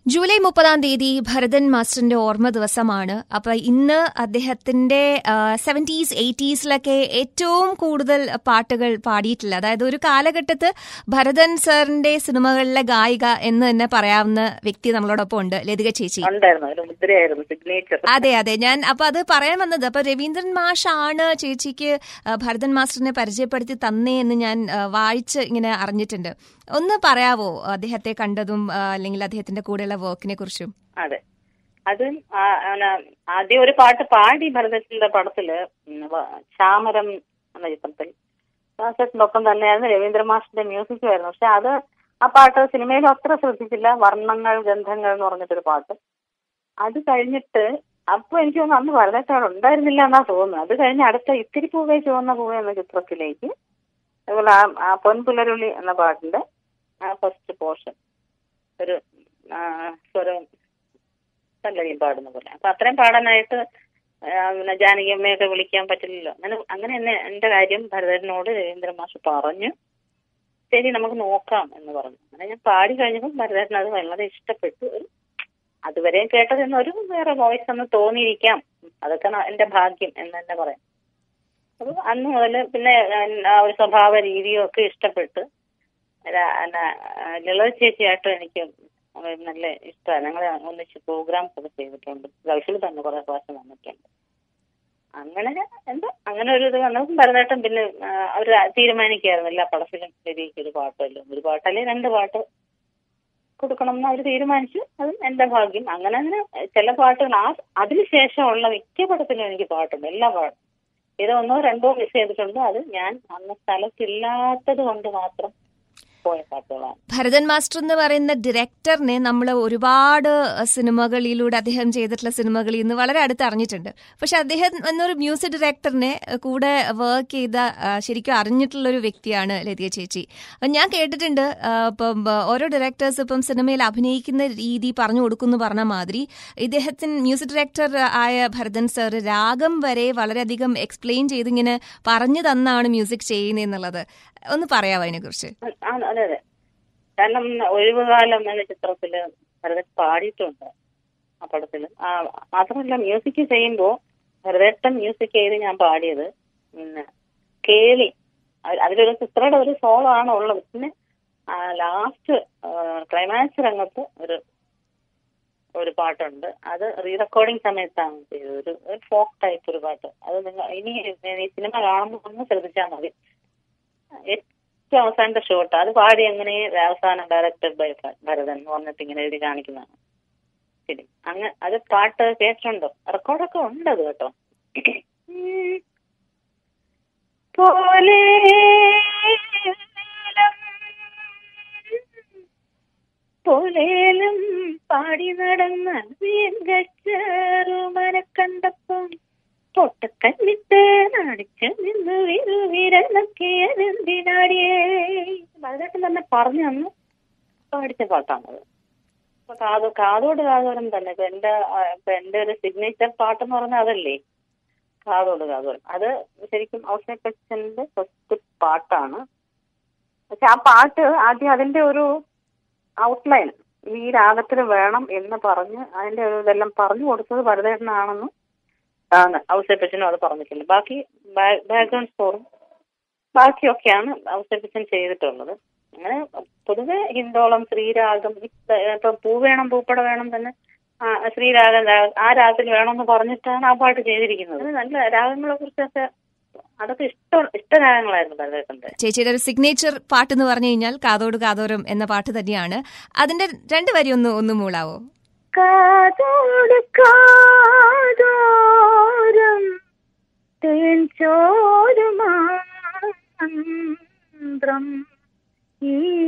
July മുപ്പതാം തീയതി ഭരതൻ മാസ്റ്ററിന്റെ ഓർമ്മ ദിവസമാണ് അപ്പൊ ഇന്ന് അദ്ദേഹത്തിന്റെ സെവൻറ്റീസ് എയ്റ്റീസിലൊക്കെ ഏറ്റവും കൂടുതൽ പാട്ടുകൾ പാടിയിട്ടില്ല അതായത് ഒരു കാലഘട്ടത്ത് ഭരതൻ സാറിന്റെ സിനിമകളിലെ ഗായിക എന്ന് തന്നെ പറയാവുന്ന വ്യക്തി നമ്മളോടൊപ്പം ഉണ്ട് ലതിക ചേച്ചി ഉണ്ടായിരുന്നു ഒരു മുദ്രയായിരുന്നു സിഗ്നേച്ചർ അതെ അതെ ഞാൻ അപ്പൊ അത് പറയാൻ വന്നത് അപ്പൊ രവീന്ദ്രൻ മാഷാണ് ചേച്ചിക്ക് ആ, ഭരതൻ മാസ്റ്ററിനെ പരിചയപ്പെടുത്തി തന്നേ എന്ന് ഞാൻ ആ, വായിച്ച് ഇങ്ങനെ അറിഞ്ഞിട്ടുണ്ട് ഒന്ന് പറയാവോ അദ്ദേഹത്തെ കണ്ടതും ആ, അല്ലെങ്കിൽ അദ്ദേഹത്തിന്റെ കൂടെയുള്ള വർക്കിനെ കുറിച്ചും അതെ അത് ആ- ആന- ആദ്യം ഒരു പാട്ട് പാടി ഭരതത്തിന്റെ പടത്തില് ഉം വ- ചാമരം എന്ന ചിത്രത്തിൽ ദാസേട്ടനൊപ്പം തന്നെയായിരുന്നു രവീന്ദ്ര മാഷിന്റെ മ്യൂസിക് ആയിരുന്നു പക്ഷെ അത് ആ പാട്ട് സിനിമയിൽ അത്ര ശ്രദ്ധിച്ചില്ല വർണ്ണങ്ങൾ ഗന്ധങ്ങൾ എന്ന് പറഞ്ഞിട്ടൊരു പാട്ട് അത് കഴിഞ്ഞിട്ട് അപ്പൊ എനിക്ക് തോന്നുന്നു അന്ന് ഭരതേട്ടൻ ഉണ്ടായിരുന്നില്ല എന്നാ തോന്നുന്നു അത് കഴിഞ്ഞ് അടുത്ത ഇത്തിരി പൂവേ ചുവന്ന പൂവേ എന്ന ചിത്രത്തിലേക്ക് അതുപോലെ ആ ആ പൊൻപുലരുളി എന്ന പാട്ടിന്റെ ആ ഫസ്റ്റ് പോർഷൻ ഒരു ആ, സ്വരം പല്ലവിയും പാടുന്ന പോലെ അപ്പൊ അത്രയും പാടാനായിട്ട് ആ, പിന്നെ ജാനകിയമ്മയൊക്കെ വിളിക്കാൻ പറ്റില്ലല്ലോ അങ്ങനെ അങ്ങനെ തന്നെ എന്റെ കാര്യം ഭരതനോട് രവീന്ദ്ര മാഷ് പറഞ്ഞു ശരി നമുക്ക് നോക്കാം എന്ന് പറഞ്ഞു അങ്ങനെ ഞാൻ പാടി കഴിഞ്ഞപ്പോൾ ഭരതൻ അത് വളരെ ഇഷ്ടപ്പെട്ടു ഒരു അതുവരെയും കേട്ടതെന്ന് ഒരു വേറെ വോയിസ് എന്ന് തോന്നിയിരിക്കാം അതൊക്കെ ന- എന്റെ ഭാഗ്യം എന്ന് തന്നെ പറയാം അപ്പൊ അന്ന് മുതൽ പിന്നെ ആ ഒരു സ്വഭാവ രീതിയും ഒക്കെ ഇഷ്ടപ്പെട്ട് ര- ന- ലളിത ചേച്ചിയായിട്ട് എനിക്ക് നല്ല ഇഷ്ടമാണ് ഞങ്ങൾ ഒന്നിച്ച് പ്രോഗ്രാംസ് ഒക്കെ ചെയ്തിട്ടുണ്ട് ഗൾഫിൽ തന്നെ കുറെ പ്രാവശ്യം വന്നിട്ടുണ്ട് അങ്ങനെ എന്താ അങ്ങനെ ഒരു ഇത് വന്നപ്പോൾ ഭരതേട്ടൻ പിന്നെ അവർ തീരുമാനിക്കായിരുന്നു എല്ലാ പടത്തിലും ശരിക്ക് ഒരു പാട്ടല്ലോ ഒരു പാട്ടല്ലേ രണ്ട് പാട്ട് കൊടുക്കണം എന്ന് അവർ തീരുമാനിച്ചു അത് എന്റെ ഭാഗ്യം അങ്ങനെ അങ്ങനെ ചില പാട്ടുകൾ ആ അതിനുശേഷമുള്ള മിക്ക പടത്തിലും എനിക്ക് പാട്ടുണ്ട് എല്ലാ പാട്ടും ഇത് ഒന്നോ രണ്ടോ മിസ് ചെയ്തിട്ടുണ്ട് അത് ഞാൻ അന്ന് സ്ഥലത്തില്ലാത്തത് കൊണ്ട് മാത്രം പോയ പാട്ടുകളാണ് ഭരതൻ മാസ്റ്റർ എന്ന് പറയുന്ന ഡയറക്ടറിനെ നമ്മൾ ഒരുപാട് സിനിമകളിലൂടെ അദ്ദേഹം ചെയ്തിട്ടുള്ള സിനിമകളിൽ നിന്ന് വളരെ അടുത്ത് അറിഞ്ഞിട്ടുണ്ട് പക്ഷെ അദ്ദേഹം എന്നൊരു മ്യൂസിക് ഡയറക്ടറിനെ കൂടെ വർക്ക് ചെയ്ത ആ, ശരിക്കും അറിഞ്ഞിട്ടുള്ള ഒരു വ്യക്തിയാണ് ലതിക ചേച്ചി അപ്പം ഞാൻ കേട്ടിട്ടുണ്ട് ആ, ഇപ്പം ആ, ഓരോ ഡയറക്ടേഴ്സ് ഇപ്പം സിനിമയിൽ അഭിനയിക്കുന്ന രീതി പറഞ്ഞു കൊടുക്കുന്നു പറഞ്ഞ മാതിരി ഇദ്ദേഹത്തിന് മ്യൂസിക് ഡയറക്ടർ ആയ ഭരതൻ സർ രാഗം വരെ വളരെയധികം എക്സ്പ്ലെയിൻ ചെയ്തിങ്ങനെ പറഞ്ഞു തന്നാണ് മ്യൂസിക് ചെയ്യുന്നതെന്നുള്ളത് ഒന്ന് പറയാമോ അതിനെക്കുറിച്ച് ആ, അതെ അതെ കാരണം ഒഴിവുകാലം എന്ന ചിത്രത്തില് ഭരതൻ പാടിയിട്ടുണ്ട് ആ പടത്തില് ആ മാത്രമല്ല മ്യൂസിക് ചെയ്യുമ്പോ ഭരതേട്ടൻ മ്യൂസിക് ചെയ്ത് ഞാൻ പാടിയത് പിന്നെ കേളി അ- അതിലൊരു ചിത്രയുടെ ഒരു സോളോ ആണ് ഉള്ളത് പിന്നെ ലാസ്റ്റ് ക്ലൈമാക്സ് രംഗത്ത് ഒരു ഒരു പാട്ടുണ്ട് അത് റീ റെക്കോർഡിംഗ് സമയത്താണ് ചെയ്തത് ഒരു ഒരു ഫോക്ക് ടൈപ്പ് ഒരു പാട്ട് അത് നിങ്ങൾ ഇനി ഈ സിനിമ കാണുമ്പോൾ ഒന്ന് ശ്രദ്ധിച്ചാൽ മതി ഏറ്റവും അവസാനത്തെ ഷോട്ട് അത് പാടി അങ്ങനെ അവസാനം ഡയറക്ടഡ് ബൈ ഭരതൻ എന്ന് പറഞ്ഞിട്ട് ഇങ്ങനെ എഴുതി കാണിക്കുന്നതാണ് ശരി അങ്ങ് അത് പാട്ട് കേട്ടിട്ടുണ്ടോ റെക്കോർഡൊക്കെ ഉണ്ട് അത് കേട്ടോ ഉം. പോലെ പോലേലും പാടി നടന്ന ചെറുമന കണ്ടപ്പം പൊട്ടക്കല്ലിട്ട് നാടിച്ച് നിന്ന് വിരുവിരന്നൊക്കെയനെന്തിനാടിയേ ഭരതേട്ടൻ തന്നെ പറഞ്ഞു തന്നു പാടിച്ച പാട്ടാണത് അപ്പൊ കാതോ കാതോട് കാതോരം തന്നെ ഇപ്പൊ എന്റെ ആ, ഇപ്പൊ എന്റെ ഒരു സിഗ്നേച്ചർ പാട്ടെന്ന് പറഞ്ഞാൽ അതല്ലേ കാതോട് കാതോരം അത് ശരിക്കും ഔസേപ്പച്ചന്റെ ഫസ്റ്റ് പാട്ടാണ് പക്ഷെ ആ പാട്ട് ആദ്യം അതിന്റെ ഒരു ഔട്ട്ലൈൻ ഈ രാഗത്തിൽ വേണം എന്ന് പറഞ്ഞ് അതിന്റെ ഒരു ഇതെല്ലാം പറഞ്ഞു കൊടുത്തത് ഭരതേട്ടനാണെന്നും ആണ് ഔസേപ്പച്ചനും അത് പറഞ്ഞിട്ടില്ല ബാക്കി ബാക്ക്ഗ്രൗണ്ട് സ്കോറും ബാക്കിയൊക്കെയാണ് ഔസേപ്പച്ചൻ ചെയ്തിട്ടുള്ളത് അങ്ങനെ പൊതുവെ ഹിന്ദോളം ശ്രീരാഗം ഇപ്പ- ഇപ്പൊ പൂ വേണം പൂപ്പട വേണം തന്നെ ആ, ശ്രീരാഗം രാ- ആ രാഗത്തിൽ വേണമെന്ന് പറഞ്ഞിട്ടാണ് ആ പാട്ട് ചെയ്തിരിക്കുന്നത് അത് നല്ല രാഗങ്ങളെ കുറിച്ചൊക്കെ അതൊക്കെ ഇഷ്ട ഇഷ്ടരാഗങ്ങളായിരുന്നു ഭരതേട്ടന്റെ ചേച്ചിയുടെ ഒരു സിഗ്നേച്ചർ പാട്ട് എന്ന് പറഞ്ഞു കഴിഞ്ഞാൽ കാതോട് കാതോരം എന്ന പാട്ട് തന്നെയാണ് അതിന്റെ രണ്ട് വരി ഒന്ന് ഒന്ന് മൂളാവോ കാതോട് കാതോരം തേൻ ചോരുമാന്ത്രം ഈ